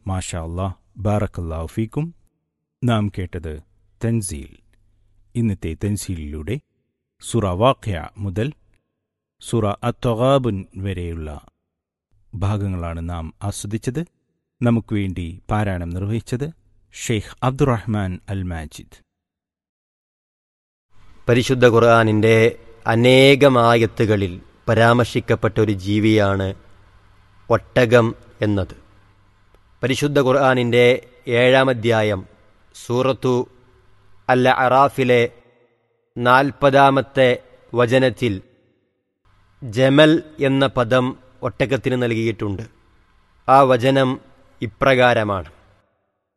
മാഷാ അല്ലാ ബാറക്കല്ലാഹു ഫീക്കും നാം കേട്ടത് തൻസീൽ ഇന്നത്തെ തൻസീലിലൂടെ സുറ വാഖ്യ മുതൽ സുറ അത്തൊഗാബുൻ വരെയുള്ള ഭാഗങ്ങളാണ് നാം ആസ്വദിച്ചത് നമുക്ക് വേണ്ടി പാരായണം നിർവഹിച്ചത് ഷെയ്ഖ് അബ്ദുറഹ്മാൻ അൽ മാജിദ് പരിശുദ്ധ ഖുർആാനിൻ്റെ അനേകമായത്തുകളിൽ പരാമർശിക്കപ്പെട്ട ഒരു ജീവിയാണ് ഒട്ടകം എന്നത് പരിശുദ്ധ ഖുർആാനിൻ്റെ ഏഴാം അധ്യായം സൂറത്തു അൽ അറാഫിലെ നാൽപ്പതാമത്തെ വചനത്തിൽ ജമൽ എന്ന പദം ഒട്ടകത്തിന് നൽകിയിട്ടുണ്ട് ആ വചനം ഇപ്രകാരമാണ്